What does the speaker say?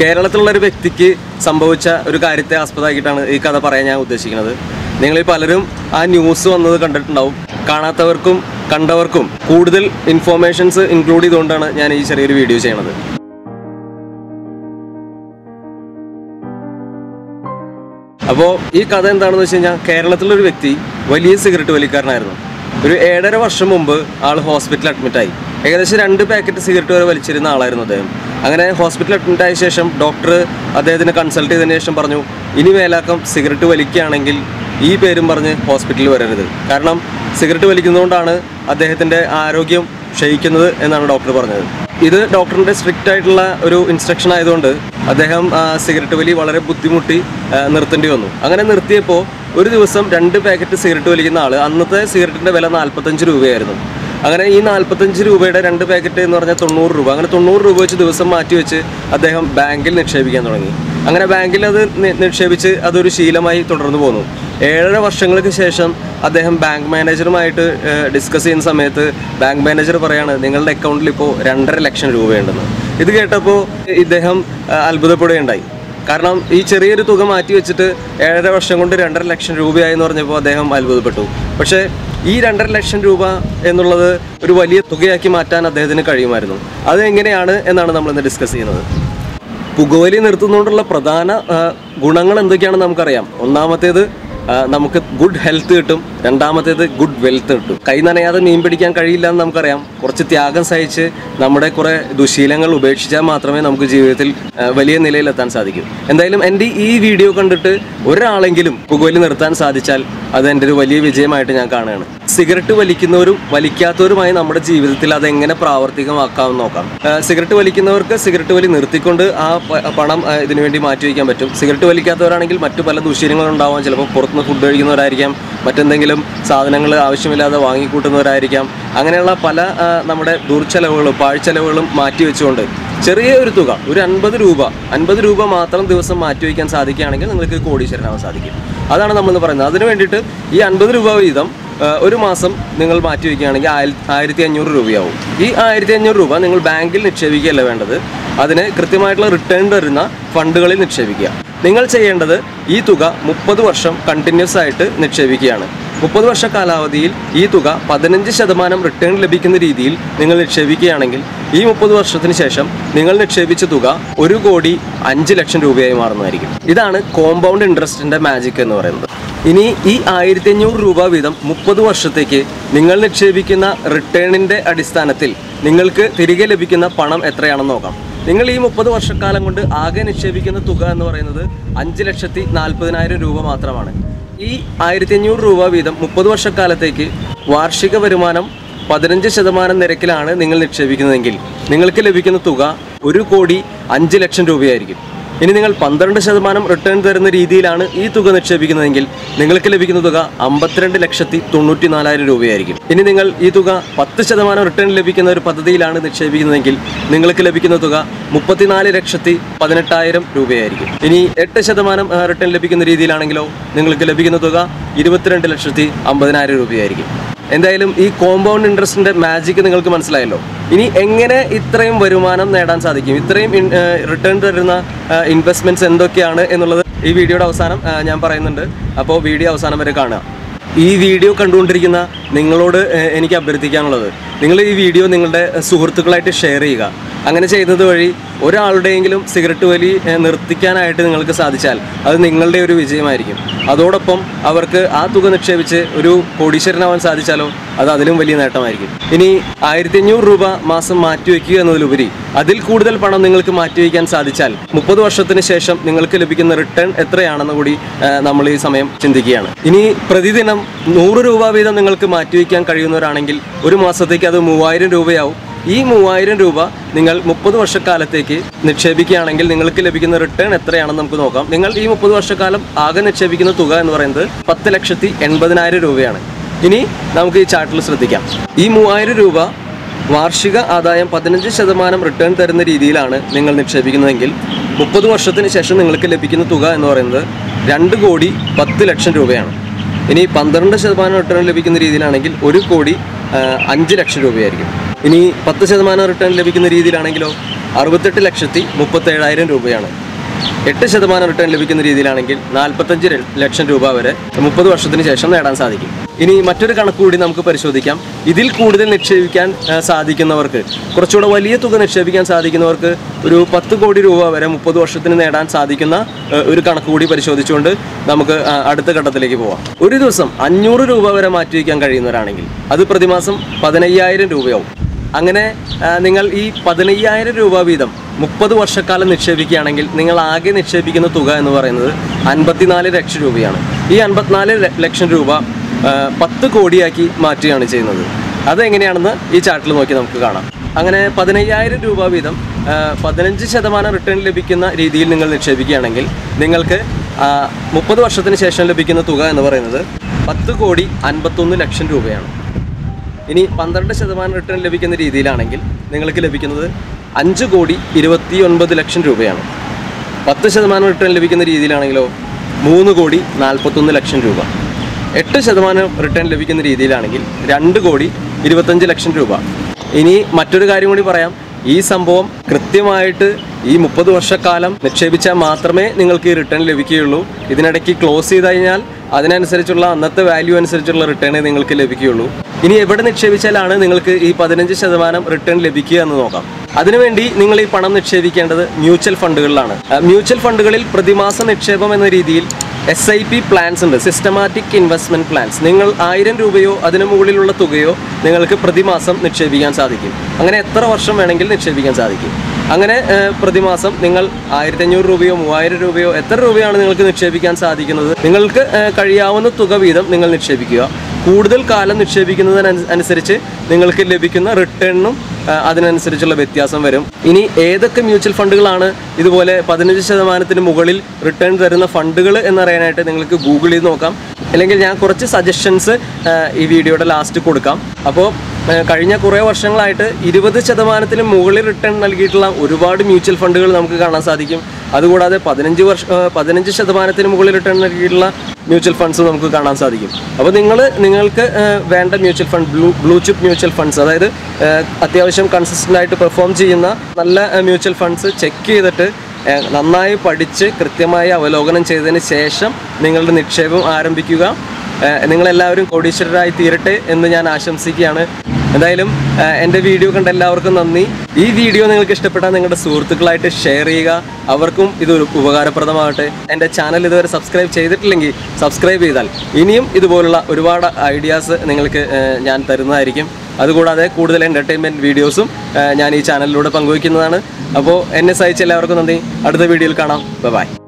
കേരളത്തിലുള്ള ഒരു വ്യക്തിക്ക് സംഭവിച്ച ഒരു കാര്യത്തെ ആസ്പദമാക്കിയിട്ടാണ് ഈ കഥ പറയാൻ ഞാൻ ഉദ്ദേശിക്കുന്നത് നിങ്ങളിൽ പലരും ആ ന്യൂസ് വന്നത് കണ്ടിട്ടുണ്ടാവും കാണാത്തവർക്കും കണ്ടവർക്കും കൂടുതൽ ഇൻഫോർമേഷൻസ് ഇൻക്ലൂഡ് ചെയ്തുകൊണ്ടാണ് ഞാൻ ഈ ചെറിയൊരു വീഡിയോ ചെയ്യണത് അപ്പോൾ ഈ കഥ എന്താണെന്ന് വെച്ച് കഴിഞ്ഞാൽ കേരളത്തിലൊരു വ്യക്തി വലിയ സിഗരറ്റ് വലിക്കാരനായിരുന്നു ഒരു ഏഴര വർഷം മുമ്പ് ആൾ ഹോസ്പിറ്റലിൽ അഡ്മിറ്റായി ഏകദേശം രണ്ട് പാക്കറ്റ് സിഗരറ്റ് വരെ വലിച്ചിരുന്ന ആളായിരുന്നു അദ്ദേഹം അങ്ങനെ ഹോസ്പിറ്റലിൽ അഡ്മിറ്റ് ആയ ശേഷം ഡോക്ടർ അദ്ദേഹത്തിനെ കൺസൾട്ട് ചെയ്തതിന് ശേഷം പറഞ്ഞു ഇനി മേലാക്കം സിഗരറ്റ് വലിക്കുകയാണെങ്കിൽ ഈ പേരും പറഞ്ഞ് ഹോസ്പിറ്റലിൽ വരരുത് കാരണം സിഗരറ്റ് വലിക്കുന്നതുകൊണ്ടാണ് അദ്ദേഹത്തിൻ്റെ ആരോഗ്യം ക്ഷയിക്കുന്നത് എന്നാണ് ഡോക്ടർ പറഞ്ഞത് ഇത് ഡോക്ടറിൻ്റെ സ്ട്രിക്റ്റ് ആയിട്ടുള്ള ഒരു ഇൻസ്ട്രക്ഷൻ ആയതുകൊണ്ട് അദ്ദേഹം ആ, സിഗരറ്റ് വലി വളരെ ബുദ്ധിമുട്ടി ആ, നിർത്തേണ്ടി വന്നു അങ്ങനെ നിർത്തിയപ്പോൾ ഒരു ദിവസം രണ്ട് പാക്കറ്റ് സിഗരറ്റ് വലിക്കുന്ന ആൾ അന്നത്തെ സിഗരറ്റിൻ്റെ വില നാൽപ്പത്തഞ്ച് രൂപയായിരുന്നു അങ്ങനെ ഈ നാൽപ്പത്തഞ്ച് രൂപയുടെ രണ്ട് പാക്കറ്റ് എന്ന് പറഞ്ഞാൽ തൊണ്ണൂറ് രൂപ അങ്ങനെ തൊണ്ണൂറ് രൂപ വെച്ച് ദിവസം മാറ്റി വെച്ച് അദ്ദേഹം ബാങ്കിൽ നിക്ഷേപിക്കാൻ തുടങ്ങി അങ്ങനെ ബാങ്കിൽ അത് നി- നിക്ഷേപിച്ച് അതൊരു ശീലമായി തുടർന്നു പോന്നു ഏഴര വർഷങ്ങൾക്ക് ശേഷം അദ്ദേഹം ബാങ്ക് മാനേജറുമായിട്ട് ഡിസ്കസ് ചെയ്യുന്ന സമയത്ത് ബാങ്ക് മാനേജർ പറയാണ് നിങ്ങളുടെ അക്കൗണ്ടിൽ ഇപ്പോൾ രണ്ടര ലക്ഷം രൂപയുണ്ടെന്ന് ഇത് കേട്ടപ്പോൾ ഇദ്ദേഹം ആ, അത്ഭുതപ്പെടുകയുണ്ടായി കാരണം ഈ ചെറിയൊരു തുക മാറ്റി വെച്ചിട്ട് ഏഴര വർഷം കൊണ്ട് രണ്ടര ലക്ഷം രൂപയായി എന്ന് പറഞ്ഞപ്പോൾ അദ്ദേഹം അത്ഭുതപ്പെട്ടു പക്ഷേ ഈ രണ്ടര ലക്ഷം രൂപ എന്നുള്ളത് ഒരു വലിയ തുകയാക്കി മാറ്റാൻ അദ്ദേഹത്തിന് കഴിയുമായിരുന്നു അത് എങ്ങനെയാണ് എന്നാണ് നമ്മൾ ഇന്ന് ഡിസ്കസ് ചെയ്യുന്നത് പുകവലി നിർത്തുന്നതുകൊണ്ടുള്ള പ്രധാന ആ, ഗുണങ്ങൾ എന്തൊക്കെയാണെന്ന് നമുക്കറിയാം ഒന്നാമത്തേത് ആ, നമുക്ക് ഗുഡ് ഹെൽത്ത് കിട്ടും രണ്ടാമത്തേത് ഗുഡ് വെൽത്ത് കിട്ടും കൈ നനയാതെ മീൻ പിടിക്കാൻ കഴിയില്ല എന്ന് നമുക്കറിയാം കുറച്ച് ത്യാഗം സഹിച്ച് നമ്മുടെ കുറെ ദുശീലങ്ങൾ ഉപേക്ഷിച്ചാൽ മാത്രമേ നമുക്ക് ജീവിതത്തിൽ ആ, വലിയ നിലയിലെത്താൻ സാധിക്കൂ എന്തായാലും എൻ്റെ ഈ വീഡിയോ കണ്ടിട്ട് ഒരാളെങ്കിലും പുകവലി നിർത്താൻ സാധിച്ചാൽ അത് എൻ്റെ ഒരു വലിയ വിജയമായിട്ട് ഞാൻ കാണുകയാണ് സിഗരറ്റ് വലിക്കുന്നവരും വലിക്കാത്തവരുമായി നമ്മുടെ ജീവിതത്തിൽ അതെങ്ങനെ പ്രാവർത്തികമാക്കാമെന്ന് നോക്കാം ആ, സിഗരറ്റ് വലിക്കുന്നവർക്ക് സിഗരറ്റ് വലി നിർത്തിക്കൊണ്ട് ആ പ- പണം ആ, ഇതിനു വേണ്ടി മാറ്റി വയ്ക്കാൻ പറ്റും സിഗരറ്റ് വലിക്കാത്തവരാണെങ്കിൽ മറ്റു പല ദുശീലങ്ങളും ഉണ്ടാവാം ചിലപ്പോൾ പുറത്തുനിന്ന് ഫുഡ് കഴിക്കുന്നവരായിരിക്കാം മറ്റെന്തെങ്കിലും സാധനങ്ങൾ ആവശ്യമില്ലാതെ വാങ്ങിക്കൂട്ടുന്നവരായിരിക്കാം അങ്ങനെയുള്ള പല ആ, നമ്മുടെ ദുർച്ചെലവുകളും പാഴ്ചെലവുകളും മാറ്റി വെച്ചുകൊണ്ട് ചെറിയ ഒരു തുക ഒരു അൻപത് രൂപ അൻപത് രൂപ മാത്രം ദിവസം മാറ്റി വയ്ക്കാൻ സാധിക്കുകയാണെങ്കിൽ നിങ്ങൾക്ക് കോടീശ്വരനാവാൻ സാധിക്കും അതാണ് നമ്മളെന്ന് പറയുന്നത് അതിന് വേണ്ടിയിട്ട് ഈ അൻപത് രൂപ വീതം ആ, ഒരു മാസം നിങ്ങൾ മാറ്റി വയ്ക്കുകയാണെങ്കിൽ ആയിര ആയിരത്തി അഞ്ഞൂറ് രൂപയാവും ഈ ആയിരത്തി അഞ്ഞൂറ് രൂപ നിങ്ങൾ ബാങ്കിൽ നിക്ഷേപിക്കുകയല്ല വേണ്ടത് അതിന് കൃത്യമായിട്ടുള്ള റിട്ടേൺ തരുന്ന ഫണ്ടുകളിൽ നിക്ഷേപിക്കുക നിങ്ങൾ ചെയ്യേണ്ടത് ഈ തുക മുപ്പത് വർഷം കണ്ടിന്യൂസ് ആയിട്ട് നിക്ഷേപിക്കുകയാണ് മുപ്പത് വർഷ കാലാവധിയിൽ ഈ തുക പതിനഞ്ച് ശതമാനം റിട്ടേൺ ലഭിക്കുന്ന രീതിയിൽ നിങ്ങൾ നിക്ഷേപിക്കുകയാണെങ്കിൽ ഈ മുപ്പത് വർഷത്തിന് ശേഷം നിങ്ങൾ നിക്ഷേപിച്ച തുക ഒരു കോടി അഞ്ച് ലക്ഷം രൂപയായി മാറുന്നതായിരിക്കും ഇതാണ് കോമ്പൗണ്ട് ഇൻട്രസ്റ്റിന്റെ മാജിക് എന്ന് പറയുന്നത് ഇനി ഈ ആയിരത്തി അഞ്ഞൂറ് രൂപ വീതം മുപ്പത് വർഷത്തേക്ക് നിങ്ങൾ നിക്ഷേപിക്കുന്ന റിട്ടേണിന്റെ അടിസ്ഥാനത്തിൽ നിങ്ങൾക്ക് തിരികെ ലഭിക്കുന്ന പണം എത്രയാണെന്ന് നോക്കാം നിങ്ങൾ ഈ മുപ്പത് വർഷക്കാലം കൊണ്ട് ആകെ നിക്ഷേപിക്കുന്ന തുക എന്ന് പറയുന്നത് അഞ്ച് ലക്ഷത്തി നാൽപ്പതിനായിരം രൂപ മാത്രമാണ് ഈ ആയിരത്തി അഞ്ഞൂറ് രൂപ വീതം മുപ്പത് വർഷക്കാലത്തേക്ക് വാർഷിക വരുമാനം പതിനഞ്ച് ശതമാനം നിരക്കിലാണ് നിങ്ങൾ നിക്ഷേപിക്കുന്നതെങ്കിൽ നിങ്ങൾക്ക് ലഭിക്കുന്ന തുക ഒരു കോടി അഞ്ച് ലക്ഷം രൂപയായിരിക്കും ഇനി നിങ്ങൾ പന്ത്രണ്ട് ശതമാനം റിട്ടേൺ തരുന്ന രീതിയിലാണ് ഈ തുക നിക്ഷേപിക്കുന്നതെങ്കിൽ നിങ്ങൾക്ക് ലഭിക്കുന്ന തുക അമ്പത്തിരണ്ട് ലക്ഷത്തി തൊണ്ണൂറ്റി നാലായിരം രൂപയായിരിക്കും ഇനി നിങ്ങൾ ഈ തുക പത്ത് ശതമാനം റിട്ടേൺ ലഭിക്കുന്ന ഒരു പദ്ധതിയിലാണ് നിക്ഷേപിക്കുന്നതെങ്കിൽ നിങ്ങൾക്ക് ലഭിക്കുന്ന തുക മുപ്പത്തിനാല് ലക്ഷത്തി പതിനെട്ടായിരം രൂപയായിരിക്കും ഇനി എട്ട് ശതമാനം ആ, റിട്ടേൺ ലഭിക്കുന്ന രീതിയിലാണെങ്കിലോ നിങ്ങൾക്ക് ലഭിക്കുന്ന തുക ഇരുപത്തിരണ്ട് ലക്ഷത്തി അമ്പതിനായിരം രൂപയായിരിക്കും എന്തായാലും ഈ കോമ്പൗണ്ട് ഇൻട്രസ്റ്റിന്റെ മാജിക് നിങ്ങൾക്ക് മനസ്സിലായല്ലോ ഇനി എങ്ങനെ ഇത്രയും വരുമാനം നേടാൻ സാധിക്കും ഇത്രയും റിട്ടേൺ തരുന്ന ഇൻവെസ്റ്റ്മെന്റ്സ് എന്തൊക്കെയാണ് എന്നുള്ളത് ഈ വീഡിയോയുടെ അവസാനം ആ, ഞാൻ പറയുന്നുണ്ട് അപ്പോൾ വീഡിയോ അവസാനം വരെ കാണുക ഈ വീഡിയോ കണ്ടുകൊണ്ടിരിക്കുന്ന നിങ്ങളോട് ഏഹ്, എനിക്ക് അഭ്യർത്ഥിക്കാനുള്ളത് നിങ്ങൾ ഈ വീഡിയോ നിങ്ങളുടെ സുഹൃത്തുക്കളായിട്ട് ഷെയർ ചെയ്യുക അങ്ങനെ ചെയ്യുന്നത് വഴി ഒരാളുടെയെങ്കിലും സിഗരറ്റ് വലി ഏഹ്, നിർത്തിക്കാനായിട്ട് നിങ്ങൾക്ക് സാധിച്ചാൽ അത് നിങ്ങളുടെ ഒരു വിജയമായിരിക്കും അതോടൊപ്പം അവർക്ക് ആ തുക നിക്ഷേപിച്ച് ഒരു കോടീശ്വരനാവാൻ സാധിച്ചാലോ അത് അതിലും വലിയ നേട്ടമായിരിക്കും ഇനി ആയിരത്തി അഞ്ഞൂറ് രൂപ മാസം മാറ്റിവെക്കുക എന്നതിലുപരി അതിൽ കൂടുതൽ പണം നിങ്ങൾക്ക് മാറ്റിവെക്കാൻ സാധിച്ചാൽ മുപ്പത് വർഷത്തിന് ശേഷം നിങ്ങൾക്ക് ലഭിക്കുന്ന റിട്ടേൺ എത്രയാണെന്ന് കൂടി ആ, നമ്മൾ ഈ സമയം ചിന്തിക്കുകയാണ് ഇനി പ്രതിദിനം നൂറ് രൂപ വീതം നിങ്ങൾക്ക് മാറ്റിവെക്കാൻ കഴിയുന്നവരാണെങ്കിൽ ഒരു മാസത്തേക്ക് അത് മൂവായിരം രൂപയാവും ഈ മൂവായിരം രൂപ നിങ്ങൾ മുപ്പത് വർഷക്കാലത്തേക്ക് നിക്ഷേപിക്കുകയാണെങ്കിൽ നിങ്ങൾക്ക് ലഭിക്കുന്ന റിട്ടേൺ എത്രയാണെന്ന് നമുക്ക് നോക്കാം നിങ്ങൾ ഈ മുപ്പത് വർഷക്കാലം ആകെ നിക്ഷേപിക്കുന്ന തുക എന്ന് പറയുന്നത് പത്ത് ലക്ഷത്തി എൺപതിനായിരം രൂപയാണ് ഇനി നമുക്ക് ഈ ചാർട്ടിൽ ശ്രദ്ധിക്കാം ഈ മൂവായിരം രൂപ വാർഷിക ആദായം പതിനഞ്ച് ശതമാനം റിട്ടേൺ തരുന്ന രീതിയിലാണ് നിങ്ങൾ നിക്ഷേപിക്കുന്നതെങ്കിൽ മുപ്പത് വർഷത്തിന് ശേഷം നിങ്ങൾക്ക് ലഭിക്കുന്ന തുക എന്ന് പറയുന്നത് രണ്ട് കോടി പത്ത് ലക്ഷം രൂപയാണ് ഇനി പന്ത്രണ്ട് ശതമാനം റിട്ടേൺ ലഭിക്കുന്ന രീതിയിലാണെങ്കിൽ ഒരു കോടി ആ, അഞ്ച് ലക്ഷം രൂപയായിരിക്കും ഇനി പത്ത് ശതമാനം റിട്ടേൺ ലഭിക്കുന്ന രീതിയിലാണെങ്കിലോ അറുപത്തെട്ട് ലക്ഷത്തി മുപ്പത്തേഴായിരം രൂപയാണ് എട്ട് ശതമാനം റിട്ടേൺ ലഭിക്കുന്ന രീതിയിലാണെങ്കിൽ നാൽപ്പത്തഞ്ച് ര- ലക്ഷം രൂപ വരെ മുപ്പത് വർഷത്തിന് ശേഷം നേടാൻ സാധിക്കും ഇനി മറ്റൊരു കണക്ക് കൂടി നമുക്ക് പരിശോധിക്കാം ഇതിൽ കൂടുതൽ നിക്ഷേപിക്കാൻ ആ, സാധിക്കുന്നവർക്ക് കുറച്ചുകൂടെ വലിയ തുക നിക്ഷേപിക്കാൻ സാധിക്കുന്നവർക്ക് ഒരു പത്ത് കോടി രൂപ വരെ മുപ്പത് വർഷത്തിന് നേടാൻ സാധിക്കുന്ന ആ, ഒരു കണക്ക് കൂടി പരിശോധിച്ചുകൊണ്ട് നമുക്ക് ആ, അടുത്ത ഘട്ടത്തിലേക്ക് പോവാം ഒരു ദിവസം അഞ്ഞൂറ് രൂപ വരെ മാറ്റി വയ്ക്കാൻ കഴിയുന്നവരാണെങ്കിൽ അത് പ്രതിമാസം പതിനയ്യായിരം രൂപയാവും അങ്ങനെ ആ, നിങ്ങൾ ഈ പതിനയ്യായിരം രൂപ വീതം മുപ്പത് വർഷക്കാലം നിക്ഷേപിക്കുകയാണെങ്കിൽ നിങ്ങൾ ആകെ നിക്ഷേപിക്കുന്ന തുക എന്ന് പറയുന്നത് അൻപത്തിനാല് ലക്ഷം രൂപയാണ് ഈ അൻപത്തിനാല് ല- ലക്ഷം രൂപ ആ, പത്ത് കോടിയാക്കി മാറ്റുകയാണ് ചെയ്യുന്നത് അതെങ്ങനെയാണെന്ന് ഈ ചാർട്ടിൽ നോക്കി നമുക്ക് കാണാം അങ്ങനെ പതിനയ്യായിരം രൂപ വീതം ആ, പതിനഞ്ച് ശതമാനം റിട്ടേൺ ലഭിക്കുന്ന രീതിയിൽ നിങ്ങൾ നിക്ഷേപിക്കുകയാണെങ്കിൽ നിങ്ങൾക്ക് മുപ്പത് വർഷത്തിന് ശേഷം ലഭിക്കുന്ന തുക എന്ന് പറയുന്നത് പത്ത് കോടി അൻപത്തൊന്ന് ലക്ഷം രൂപയാണ് ഇനി പന്ത്രണ്ട് ശതമാനം റിട്ടേൺ ലഭിക്കുന്ന രീതിയിലാണെങ്കിൽ നിങ്ങൾക്ക് ലഭിക്കുന്നത് അഞ്ച് കോടി ഇരുപത്തി ഒൻപത് ലക്ഷം രൂപയാണ് പത്ത് ശതമാനം റിട്ടേൺ ലഭിക്കുന്ന രീതിയിലാണെങ്കിലോ മൂന്ന് കോടി നാൽപ്പത്തൊന്ന് ലക്ഷം രൂപ എട്ട് ശതമാനം റിട്ടേൺ ലഭിക്കുന്ന രീതിയിലാണെങ്കിൽ രണ്ട് കോടി ഇരുപത്തഞ്ച് ലക്ഷം രൂപ ഇനി മറ്റൊരു കാര്യം കൂടി പറയാം ഈ സംഭവം കൃത്യമായിട്ട് ഈ മുപ്പത് വർഷക്കാലം നിക്ഷേപിച്ചാൽ മാത്രമേ നിങ്ങൾക്ക് ഈ റിട്ടേൺ ലഭിക്കുകയുള്ളൂ ഇതിനിടയ്ക്ക് ക്ലോസ് ചെയ്ത് കഴിഞ്ഞാൽ അതിനനുസരിച്ചുള്ള അന്നത്തെ വാല്യൂ അനുസരിച്ചുള്ള റിട്ടേണേ നിങ്ങൾക്ക് ലഭിക്കുകയുള്ളൂ ഇനി എവിടെ നിക്ഷേപിച്ചാലാണ് നിങ്ങൾക്ക് ഈ പതിനഞ്ച് ശതമാനം റിട്ടേൺ ലഭിക്കുക എന്ന് നോക്കാം അതിനുവേണ്ടി നിങ്ങൾ ഈ പണം നിക്ഷേപിക്കേണ്ടത് മ്യൂച്വൽ ഫണ്ടുകളിലാണ് ആ, മ്യൂച്വൽ ഫണ്ടുകളിൽ പ്രതിമാസ നിക്ഷേപം എന്ന രീതിയിൽ എസ് ഐ പി പ്ലാൻസ് ഉണ്ട് സിസ്റ്റമാറ്റിക് ഇൻവെസ്റ്റ്മെന്റ് പ്ലാൻസ് നിങ്ങൾ ആയിരം രൂപയോ അതിനു മുകളിലുള്ള തുകയോ നിങ്ങൾക്ക് പ്രതിമാസം നിക്ഷേപിക്കാൻ സാധിക്കും അങ്ങനെ എത്ര വർഷം വേണമെങ്കിൽ നിക്ഷേപിക്കാൻ സാധിക്കും അങ്ങനെ ഏഹ്, പ്രതിമാസം നിങ്ങൾ ആയിരത്തി അഞ്ഞൂറ് രൂപയോ മൂവായിരം രൂപയോ എത്ര രൂപയാണ് നിങ്ങൾക്ക് നിക്ഷേപിക്കാൻ സാധിക്കുന്നത് നിങ്ങൾക്ക് ഏഹ്, കഴിയാവുന്ന തുക വീതം നിങ്ങൾ നിക്ഷേപിക്കുക കൂടുതൽ കാലം നിക്ഷേപിക്കുന്നതിന് അനുസരിച്ച് നിങ്ങൾക്ക് ലഭിക്കുന്ന റിട്ടേണിനും ഏഹ്, അതിനനുസരിച്ചുള്ള വ്യത്യാസം വരും ഇനി ഏതൊക്കെ മ്യൂച്വൽ ഫണ്ടുകളാണ് ഇതുപോലെ പതിനഞ്ച് ശതമാനത്തിന് മുകളിൽ റിട്ടേൺ തരുന്ന ഫണ്ടുകൾ എന്നറിയാനായിട്ട് നിങ്ങൾക്ക് ഗൂഗിൾ ചെയ്ത് നോക്കാം അല്ലെങ്കിൽ ഞാൻ കുറച്ച് സജഷൻസ് ഈ വീഡിയോയുടെ ലാസ്റ്റ് കൊടുക്കാം അപ്പോൾ ഏഹ് കഴിഞ്ഞ കുറേ വർഷങ്ങളായിട്ട് ഇരുപത് ശതമാനത്തിന് മുകളിൽ റിട്ടേൺ നൽകിയിട്ടുള്ള ഒരുപാട് മ്യൂച്വൽ ഫണ്ടുകൾ നമുക്ക് കാണാൻ സാധിക്കും അതുകൂടാതെ പതിനഞ്ച് വർഷ ഏഹ് പതിനഞ്ച് ശതമാനത്തിന് മുകളിൽ റിട്ടേൺ നൽകിയിട്ടുള്ള മ്യൂച്വൽ ഫണ്ട്സ് നമുക്ക് കാണാൻ സാധിക്കും അപ്പോൾ നിങ്ങൾ നിങ്ങൾക്ക് ഏഹ് വേണ്ട mutual fund blue blue chip mutual funds അതായത് ഏഹ് അത്യാവശ്യം കൺസിസ്റ്റൻ്റ് ആയിട്ട് പെർഫോം ചെയ്യുന്ന നല്ല മ്യൂച്വൽ ഫണ്ട്സ് ചെക്ക് ചെയ്തിട്ട് ഏഹ് നന്നായി പഠിച്ച് കൃത്യമായി അവലോകനം ചെയ്തതിന് ശേഷം നിങ്ങളുടെ നിക്ഷേപം ആരംഭിക്കുക ഏഹ് നിങ്ങളെല്ലാവരും കോടീശ്വരരായി തീരട്ടെ എന്ന് ഞാൻ ആശംസിക്കുകയാണ് എന്തായാലും ഏഹ് എൻ്റെ വീഡിയോ കണ്ട എല്ലാവർക്കും നന്ദി ഈ വീഡിയോ നിങ്ങൾക്ക് ഇഷ്ടപ്പെട്ടാൽ നിങ്ങളുടെ സുഹൃത്തുക്കളായിട്ട് ഷെയർ ചെയ്യുക അവർക്കും ഇത് ഒരു ഉപകാരപ്രദമാകട്ടെ എൻ്റെ ചാനൽ ഇതുവരെ സബ്സ്ക്രൈബ് ചെയ്തിട്ടില്ലെങ്കിൽ സബ്സ്ക്രൈബ് ചെയ്താൽ ഇനിയും ഇതുപോലുള്ള ഒരുപാട് ഐഡിയാസ് നിങ്ങൾക്ക് ഏഹ് ഞാൻ തരുന്നതായിരിക്കും അതുകൂടാതെ കൂടുതൽ എൻ്റർടൈൻമെൻറ്റ് വീഡിയോസും ഏഹ് ഞാൻ ഈ ചാനലിലൂടെ പങ്കുവയ്ക്കുന്നതാണ് അപ്പോൾ എന്നെ സഹിച്ച എല്ലാവർക്കും നന്ദി അടുത്ത വീഡിയോയിൽ കാണാം ബൈ